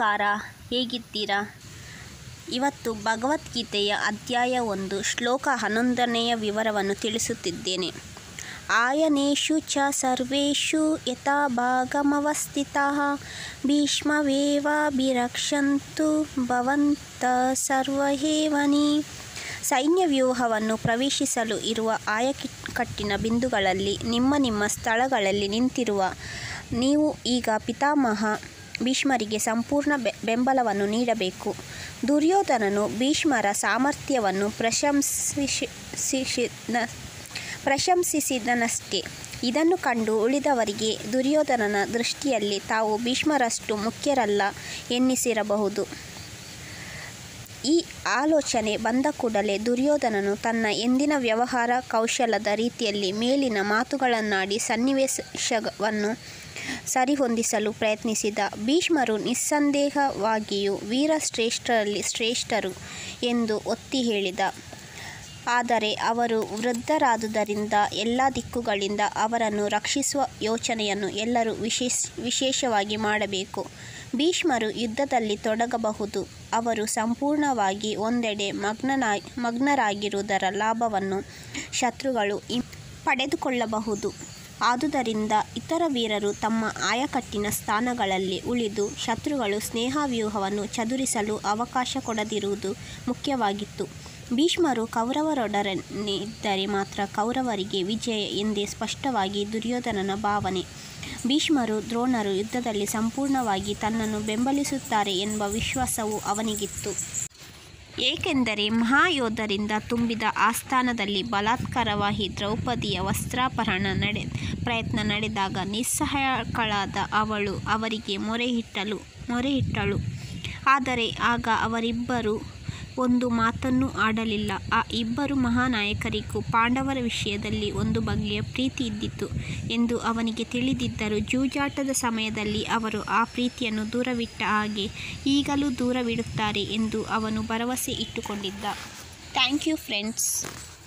ನಮಸ್ಕಾರ ಹೇಗಿದ್ದೀರಾ ಇವತ್ತು ಭಗವದ್ಗೀತೆಯ ಅಧ್ಯಾಯ ಒಂದು ಶ್ಲೋಕ ಹನ್ನೊಂದನೆಯ ವಿವರವನ್ನು ತಿಳಿಸುತ್ತಿದ್ದೇನೆ ಆಯನೇಷು ಚ ಸರ್ವೇಷು ಯಥಾ ಭಾಗಮವಸ್ಥಿತಃ ಭೀಷ್ಮವೇವಾಭಿರಕ್ಷಂತು ಭವಂತ ಸರ್ವಹೇವನಿ ಸೈನ್ಯ ವ್ಯೂಹವನ್ನು ಪ್ರವೇಶಿಸಲು ಇರುವ ಆಯಕಟ್ಟಿನ ಬಿಂದುಗಳಲ್ಲಿ ನಿಮ್ಮ ನಿಮ್ಮ ಸ್ಥಳಗಳಲ್ಲಿ ನಿಂತಿರುವ ನೀವು ಈಗ ಪಿತಾಮಹ ಭೀಷ್ಮರಿಗೆ ಸಂಪೂರ್ಣ ಬೆ ಬೆಂಬಲವನ್ನು ನೀಡಬೇಕು ದುರ್ಯೋಧನನು ಭೀಷ್ಮರ ಸಾಮರ್ಥ್ಯವನ್ನು ಪ್ರಶಂಸಿಸಿದ ಪ್ರಶಂಸಿಸಿದನಷ್ಟೇ ಇದನ್ನು ಕಂಡು ಉಳಿದವರಿಗೆ ದುರ್ಯೋಧನನ ದೃಷ್ಟಿಯಲ್ಲಿ ತಾವು ಭೀಷ್ಮರಷ್ಟು ಮುಖ್ಯರಲ್ಲ ಎನ್ನಿಸಿರಬಹುದು ಈ ಆಲೋಚನೆ ಬಂದ ಕೂಡಲೇ ದುರ್ಯೋಧನನು ತನ್ನ ಎಂದಿನ ವ್ಯವಹಾರ ಕೌಶಲದ ರೀತಿಯಲ್ಲಿ ಮೇಲಿನ ಮಾತುಗಳನ್ನಾಡಿ ಸನ್ನಿವೇಶವನ್ನು ಸರಿಹೊಂದಿಸಲು ಪ್ರಯತ್ನಿಸಿದ ಭೀಷ್ಮರು ನಿಸ್ಸಂದೇಹವಾಗಿಯೂ ವೀರಶ್ರೇಷ್ಠರಲ್ಲಿ ಶ್ರೇಷ್ಠರು ಎಂದು ಒತ್ತಿ ಹೇಳಿದ ಆದರೆ ಅವರು ವೃದ್ಧರಾದುದರಿಂದ ಎಲ್ಲ ದಿಕ್ಕುಗಳಿಂದ ಅವರನ್ನು ರಕ್ಷಿಸುವ ಯೋಚನೆಯನ್ನು ಎಲ್ಲರೂ ವಿಶೇಷ ವಿಶೇಷವಾಗಿ ಮಾಡಬೇಕು ಭೀಷ್ಮರು ಯುದ್ಧದಲ್ಲಿ ತೊಡಗಬಹುದು ಅವರು ಸಂಪೂರ್ಣವಾಗಿ ಒಂದೆಡೆ ಮಗ್ನನಾ ಮಗ್ನರಾಗಿರುವುದರ ಲಾಭವನ್ನು ಶತ್ರುಗಳು ಪಡೆದುಕೊಳ್ಳಬಹುದು ಆದುದರಿಂದ ಇತರ ವೀರರು ತಮ್ಮ ಆಯಕಟ್ಟಿನ ಸ್ಥಾನಗಳಲ್ಲಿ ಉಳಿದು ಶತ್ರುಗಳು ಸ್ನೇಹವ್ಯೂಹವನ್ನು ಚದುರಿಸಲು ಅವಕಾಶ ಕೊಡದಿರುವುದು ಮುಖ್ಯವಾಗಿತ್ತು ಭೀಷ್ಮರು ಕೌರವರೊಡನೆ ಇದ್ದರೆ ಮಾತ್ರ ಕೌರವರಿಗೆ ವಿಜಯ ಎಂದೇ ಸ್ಪಷ್ಟವಾಗಿ ದುರ್ಯೋಧನನ ಭಾವನೆ ಭೀಷ್ಮರು ದ್ರೋಣರು ಯುದ್ಧದಲ್ಲಿ ಸಂಪೂರ್ಣವಾಗಿ ತನ್ನನ್ನು ಬೆಂಬಲಿಸುತ್ತಾರೆ ಎಂಬ ವಿಶ್ವಾಸವೂ ಅವನಿಗಿತ್ತು ಏಕೆಂದರೆ ಮಹಾಯೋಧರಿಂದ ತುಂಬಿದ ಆಸ್ಥಾನದಲ್ಲಿ ಬಲಾತ್ಕಾರವಾಗಿ ದ್ರೌಪದಿಯ ವಸ್ತ್ರಾಪಹರಣ ನಡೆ ಪ್ರಯತ್ನ ನಡೆದಾಗ ನಿಸ್ಸಹಾಯಕಳಾದ ಅವಳು ಅವರಿಗೆ ಮೊರೆಯಿಟ್ಟಳು ಮೊರೆಯಿಟ್ಟಳು ಆದರೆ ಆಗ ಅವರಿಬ್ಬರು ಒಂದು ಮಾತನ್ನೂ ಆಡಲಿಲ್ಲ ಆ ಇಬ್ಬರು ಮಹಾನಾಯಕರಿಗೂ ಪಾಂಡವರ ವಿಷಯದಲ್ಲಿ ಒಂದು ಬಗೆಯ ಪ್ರೀತಿ ಇದ್ದಿತು ಎಂದು ಅವನಿಗೆ ತಿಳಿದಿದ್ದರೂ ಜೂಜಾಟದ ಸಮಯದಲ್ಲಿ ಅವರು ಆ ಪ್ರೀತಿಯನ್ನು ದೂರವಿಟ್ಟ ಹಾಗೆ ಈಗಲೂ ದೂರವಿಡುತ್ತಾರೆ ಎಂದು ಅವನು ಭರವಸೆ ಇಟ್ಟುಕೊಂಡಿದ್ದ ಥ್ಯಾಂಕ್ ಯು ಫ್ರೆಂಡ್ಸ್